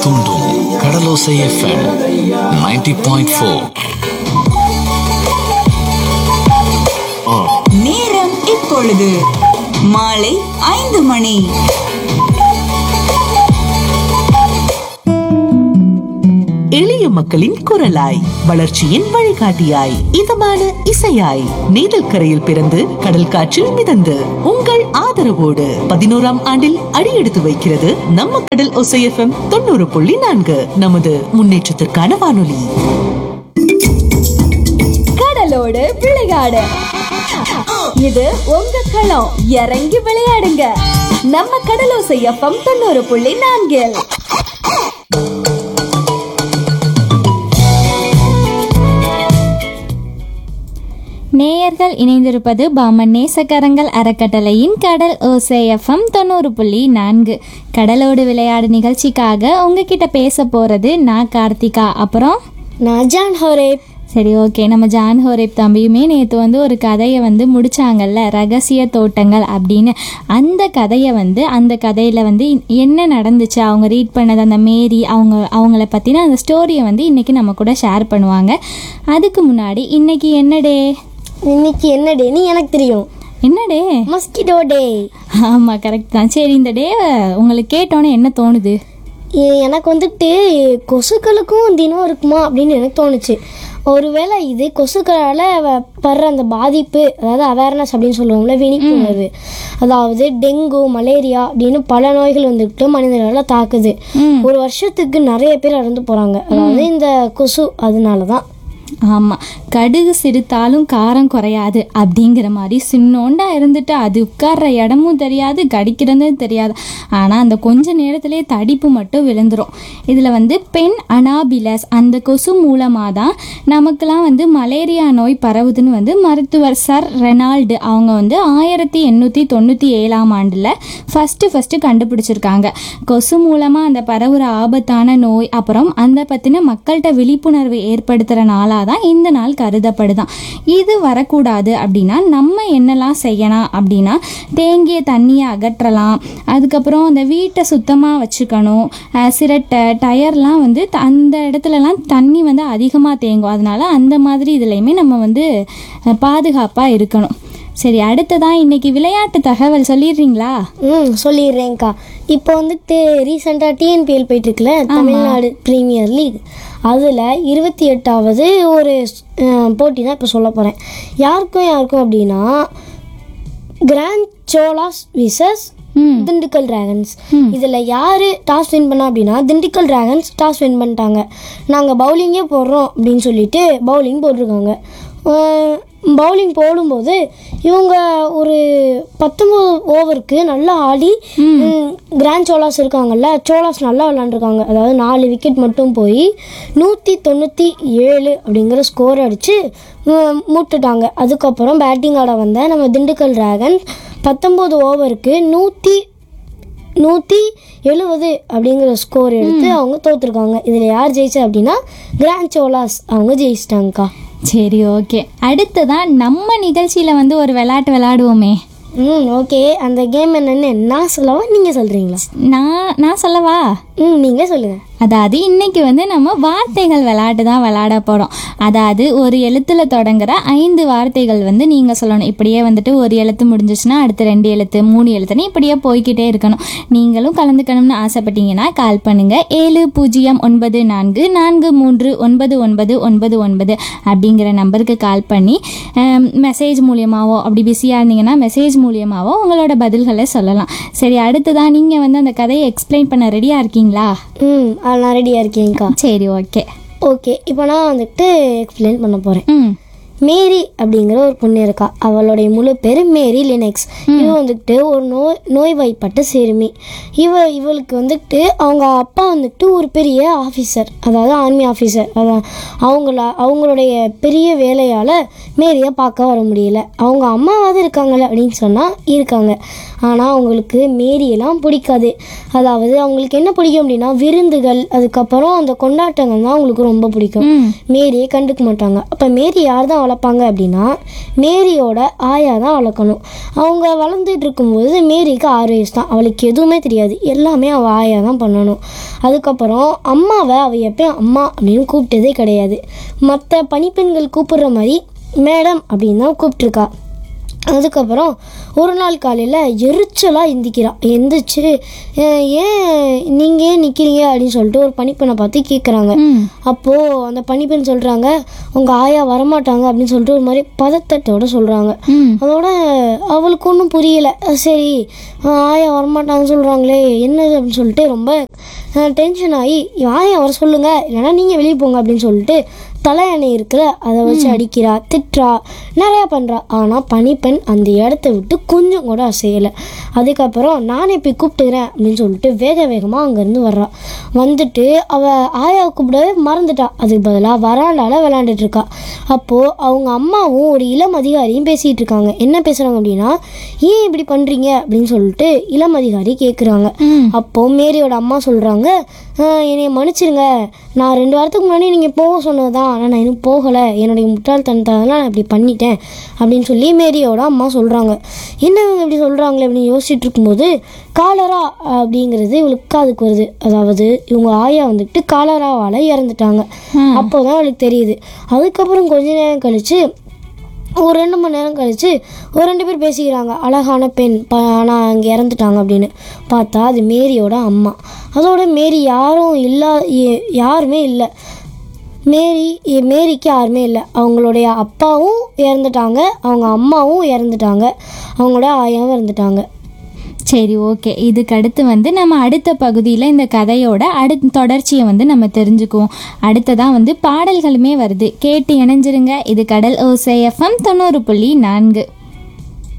தூண்டும் கடலோசை FM 90.4 point four நேரம் இப்பொழுது மாலை ஐந்து மணி எளிய மக்களின் குரலாய் வளர்ச்சியின் வழிகாட்டியாய் இதமான இசையாய் நீதல் கரையில் பிறந்து கடல் காற்றில் மிதந்து உங்கள் ஆதரவோடு பதினோராம் ஆண்டில் அடியெடுத்து வைக்கிறது நம்ம கடல் ஒசைஎஃப்எம் தொண்ணூறு புள்ளி நான்கு நமது முன்னேற்றத்திற்கான வானொலி கடலோடு விளையாடு இது உங்க களம் இறங்கி விளையாடுங்க நம்ம கடலோசை எஃப்எம் தொண்ணூறு புள்ளி நான்கில் நேயர்கள் இணைந்திருப்பது பாமன் நேசக்கரங்கள் அறக்கட்டளையின் கடல் ஓசை எஃப்எம் தொண்ணூறு புள்ளி நான்கு கடலோடு விளையாடு நிகழ்ச்சிக்காக உங்ககிட்ட பேச போறது நான் கார்த்திகா அப்புறம் நான் ஜான் ஹோரேப் சரி ஓகே நம்ம ஜான் ஹோரேப் தம்பியுமே நேற்று வந்து ஒரு கதையை வந்து முடிச்சாங்கல்ல ரகசிய தோட்டங்கள் அப்படின்னு அந்த கதையை வந்து அந்த கதையில் வந்து என்ன நடந்துச்சு அவங்க ரீட் பண்ணது அந்த மேரி அவங்க அவங்கள பற்றின அந்த ஸ்டோரியை வந்து இன்றைக்கி நம்ம கூட ஷேர் பண்ணுவாங்க அதுக்கு முன்னாடி இன்னைக்கு என்ன டே இன்னைக்கு என்ன டேன்னு எனக்கு தெரியும் என்ன டே மஸ்கிட்டோ டே ஆமாம் கரெக்ட் தான் சரி இந்த டே உங்களுக்கு கேட்டோன்னே என்ன தோணுது எனக்கு வந்துட்டு கொசுக்களுக்கும் தினம் இருக்குமா அப்படின்னு எனக்கு தோணுச்சு ஒருவேளை இது கொசுக்களால் வ- படுற அந்த பாதிப்பு அதாவது அவேர்னஸ் அப்படின்னு சொல்லுவோம்ல விழிப்புணர்வு அதாவது டெங்கு மலேரியா அப்படின்னு பல நோய்கள் வந்துட்டு மனிதர்களை தாக்குது ஒரு வருஷத்துக்கு நிறைய பேர் இறந்து போகிறாங்க அதாவது இந்த கொசு அதனால தான் ஆமாம் கடுகு சிரித்தாலும் காரம் குறையாது அப்படிங்கிற மாதிரி சின்னோண்டா இருந்துட்டு அது உட்கார்ற இடமும் தெரியாது கடிக்கிறதும் தெரியாது ஆனால் அந்த கொஞ்ச நேரத்திலே தடிப்பு மட்டும் விழுந்துரும் இதில் வந்து பெண் அனாபிலஸ் அந்த கொசு மூலமாக தான் நமக்கெல்லாம் வந்து மலேரியா நோய் பரவுதுன்னு வந்து மருத்துவர் சர் ரெனால்டு அவங்க வந்து ஆயிரத்தி எண்ணூற்றி தொண்ணூற்றி ஏழாம் ஆண்டில் ஃபஸ்ட்டு ஃபஸ்ட்டு கண்டுபிடிச்சிருக்காங்க கொசு மூலமாக அந்த பரவுற ஆபத்தான நோய் அப்புறம் அந்த பற்றின மக்கள்கிட்ட விழிப்புணர்வு ஏற்படுத்துகிற நாளாக தான் இந்த நாள் கருதப்படுதான் இது வரக்கூடாது அப்படின்னா நம்ம என்னெல்லாம் செய்யலாம் அப்படின்னா தேங்கிய தண்ணியை அகற்றலாம் அதுக்கப்புறம் அந்த வீட்டை சுத்தமாக வச்சுக்கணும் அஹ் சிரட்டை டயர்லாம் வந்து த- அந்த இடத்துலலாம் தண்ணி வந்து அதிகமாக தேங்கும் அதனால அந்த மாதிரி இதுலையுமே நம்ம வந்து பாதுகாப்பாக இருக்கணும் சரி அடுத்ததான் இன்னைக்கு விளையாட்டு தகவல் சொல்லிடுறீங்களா ம் சொல்லிடுறேன்க்கா இப்போ வந்துட்டு ரீசெண்டாக டிஎன்பிஎல் போயிட்டுருக்குல தமிழ்நாடு பிரீமியர் லீக் அதில் இருபத்தி எட்டாவது ஒரு அஹ், போட்டி தான் இப்போ சொல்ல போகிறேன் யாருக்கும் யாருக்கும் அப்படின்னா Grand Cholas versus Dindigul Dragons இதில் யார் டாஸ் வின் பண்ணா அப்படின்னா திண்டுக்கல் டிராகன்ஸ் டாஸ் வின் பண்ணிட்டாங்க நாங்கள் பவுலிங்கே போடுறோம் அப்படின்னு சொல்லிட்டு பவுலிங் போட்டிருக்காங்க பவுலிங் போடும்போது இவங்க ஒரு பத்தொம்பது ஓவருக்கு நல்லா ஆடி ம், கிராண்ட் சோலாஸ் இருக்காங்கல்ல சோலாஸ் நல்லா விளாண்டுருக்காங்க அதாவது நாலு விக்கெட் மட்டும் போய் நூற்றி தொண்ணூற்றி ஏழு அப்படிங்கிற ஸ்கோர் அடித்து மூட்டுட்டாங்க அதுக்கப்புறம் பேட்டிங் ஆட வந்த நம்ம திண்டுக்கல் டிராகன் பத்தொம்போது ஓவருக்கு நூற்றி நூற்றி எழுபது அப்படிங்கிற ஸ்கோர் எடுத்து அவங்க தோத்துருக்காங்க இதில் யார் ஜெயிச்சா அப்படின்னா கிராண்ட் சோலாஸ் அவங்க ஜெயிச்சிட்டாங்கக்கா சரி ஓகே அடுத்ததான் நம்ம நிகழ்ச்சியில் வந்து ஒரு விளையாட்டு விளையாடுவோமே ம் ஓகே அந்த கேம் என்னன்னு நான் சொல்லவா நீங்கள் சொல்கிறீங்களா நான் நான் சொல்லவா ம் நீங்கள் சொல்லுங்கள் அதாவது இன்னைக்கு வந்து நம்ம வார்த்தைகள் விளையாட்டு தான் விளையாட போகிறோம் அதாவது ஒரு எழுத்துல தொடங்குற ஐந்து வார்த்தைகள் வந்து நீங்கள் சொல்லணும் இப்படியே வந்துட்டு ஒரு எழுத்து முடிஞ்சிச்சுன்னா அடுத்து ரெண்டு எழுத்து மூணு எழுத்துன்னு இப்படியே போய்க்கிட்டே இருக்கணும் நீங்களும் கலந்துக்கணும்னு ஆசைப்பட்டீங்கன்னா கால் பண்ணுங்க ஏழு பூஜ்ஜியம் ஒன்பது நான்கு நான்கு மூன்று ஒன்பது ஒன்பது ஒன்பது ஒன்பது அப்படிங்கிற நம்பருக்கு கால் பண்ணி மெசேஜ் மூலியமாவோ அப்படி பிஸியாக இருந்தீங்கன்னா மெசேஜ் மூலியமாவோ உங்களோட பதில்களை சொல்லலாம் சரி அடுத்ததான் நீங்கள் வந்து அந்த கதையை எக்ஸ்பிளைன் பண்ண ரெடியாக இருக்கீங்களா ம் ஆ, நான் ரெடியாக இருக்கேங்க்கா சரி ஓகே ஓகே இப்போ நான் வந்துட்டு எக்ஸ்பிளைன் பண்ண போகிறேன் ம் மேரி அப்படிங்கிற ஒரு பொண்ணு இருக்கா அவளுடைய முழு பேர் மேரி லினெக்ஸ் இவ வந்துட்டு ஒரு நோய் நோய்வாய்ப்பட்ட சிறுமி இவ இவளுக்கு வந்துட்டு அவங்க அப்பா வந்துட்டு ஒரு பெரிய ஆஃபீஸர் அதாவது ஆர்மி ஆஃபீஸர் அதான் அவங்கள அவங்களுடைய பெரிய வேலையால் மேரியை பார்க்க வர முடியல அவங்க அம்மாவாவது இருக்காங்களே அப்படின்னு சொன்னால் இருக்காங்க ஆனால் அவங்களுக்கு மேரியெல்லாம் பிடிக்காது அதாவது அவங்களுக்கு என்ன பிடிக்கும் அப்படின்னா விருந்துகள் அதுக்கப்புறம் அந்த கொண்டாட்டங்கள் தான் அவங்களுக்கு ரொம்ப பிடிக்கும் மேரியை கண்டுக்க மாட்டாங்க அப்போ மேரி யார் தான் வளர்ப்பாங்க அப்படின்னா மேரியோட ஆயா தான் வளர்க்கணும் அவங்க வளர்ந்துட்டு இருக்கும்போது மேரிக்கு ஆறு வயசு தான் அவளுக்கு எதுவுமே தெரியாது எல்லாமே அவள் ஆயா தான் பண்ணணும் அதுக்கப்புறம் அம்மாவை அவள் எப்பயும் அம்மா அப்படின்னு கூப்பிட்டதே கிடையாது மற்ற பணிப்பெண்கள் கூப்பிடுற மாதிரி மேடம் அப்படின்னு தான் கூப்பிட்ருக்கா அதுக்கப்புறம் ஒரு நாள் காலையில் எரிச்சலாக எந்திக்கிறா எந்திரிச்சு "அஹ், ஏன் நீங்கள் ஏன் நிற்கிறீங்க அப்படின்னு சொல்லிட்டு ஒரு பணிப்பெண்ணை பார்த்து கேட்குறாங்க அப்போது அந்த பணிப்பெண் சொல்கிறாங்க உங்கள் ஆயா வரமாட்டாங்க அப்படின்னு சொல்லிட்டு ஒரு மாதிரி பதத்தட்டோட சொல்கிறாங்க அதோட அவளுக்கு ஒன்றும் புரியல அஹ், சரி அஹ், ஆயா வரமாட்டாங்கன்னு சொல்கிறாங்களே என்னது அப்படின்னு சொல்லிட்டு ரொம்ப டென்ஷன் ஆகி ஆயா வர சொல்லுங்க இல்லைன்னா நீங்கள் வெளியே போங்க அப்படின்னு சொல்லிட்டு தலையணை இருக்கிற அதை வச்சு அடிக்கிறா திட்டுறா நிறையா பண்ணுறா ஆனால் பனிப்பெண் அந்த இடத்த விட்டு கொஞ்சம் கூட அசையலை அதுக்கப்புறம் நானே போய் கூப்பிட்டுக்கிறேன் அப்படின்னு சொல்லிட்டு வேக வேகமாக அங்கேருந்து வர்றா வந்துட்டு அவள் ஆயா கூப்பிடவே மறந்துட்டா அதுக்கு பதிலாக வராண்டால விளாண்டுட்டு இருக்கா அப்போது அவங்க அம்மாவும் ஒரு இளம் அதிகாரியும் பேசிகிட்டு இருக்காங்க என்ன பேசுகிறாங்க அப்படின்னா ஏன் இப்படி பண்ணுறீங்க அப்படின்னு சொல்லிட்டு இளம் அதிகாரி கேட்குறாங்க அப்போது மேரியோட அம்மா சொல்கிறாங்க என்னை மன்னிச்சிருங்க நான் ரெண்டு வாரத்துக்கு முன்னாடி நீங்கள் போக சொன்னது தான் ஆனால் நான் இன்னும் போகலை என்னுடைய முட்டாள்தனத்தால நான் இப்படி பண்ணிட்டேன் அப்படின்னு சொல்லி மேரியோட அம்மா சொல்கிறாங்க என்ன இவங்க இப்படி சொல்கிறாங்களே அப்படின்னு யோசிச்சுட்டு இருக்கும்போது காலரா அப்படிங்கிறது இவளுக்கு காதுக்கு வருது அதாவது இவங்க ஆயா வந்துட்டு காலராவால் இறந்துட்டாங்க அப்போ தான் அவளுக்கு தெரியுது அதுக்கப்புறம் கொஞ்ச நேரம் கழித்து ஒரு ரெண்டு மணி நேரம் கழிச்சு ஒரு ரெண்டு பேர் பேசிக்கிறாங்க அழகான பெண் ப ஆனால் அங்கே இறந்துட்டாங்க அப்படின்னு பார்த்தா அது மேரியோட அம்மா அதோட மேரி யாரும் இல்லா எ- யாருமே இல்லை மேரி எ- மேரிக்கு யாருமே இல்லை அவங்களுடைய அப்பாவும் இறந்துட்டாங்க அவங்க அம்மாவும் இறந்துட்டாங்க அவங்களோட ஆயாவும் இறந்துட்டாங்க சரி ஓகே இதுக்கு அடுத்து வந்து நம்ம அடுத்த பகுதியில் இந்த கதையோட அடுத்த தொடர்ச்சியை வந்து நம்ம தெரிஞ்சுக்குவோம் அடுத்ததான் வந்து பாடல்களுமே வருது கேட்டு இணைஞ்சிருங்க இது கடல் ஓசை எஃப்எம் தொண்ணூறு புள்ளி நான்கு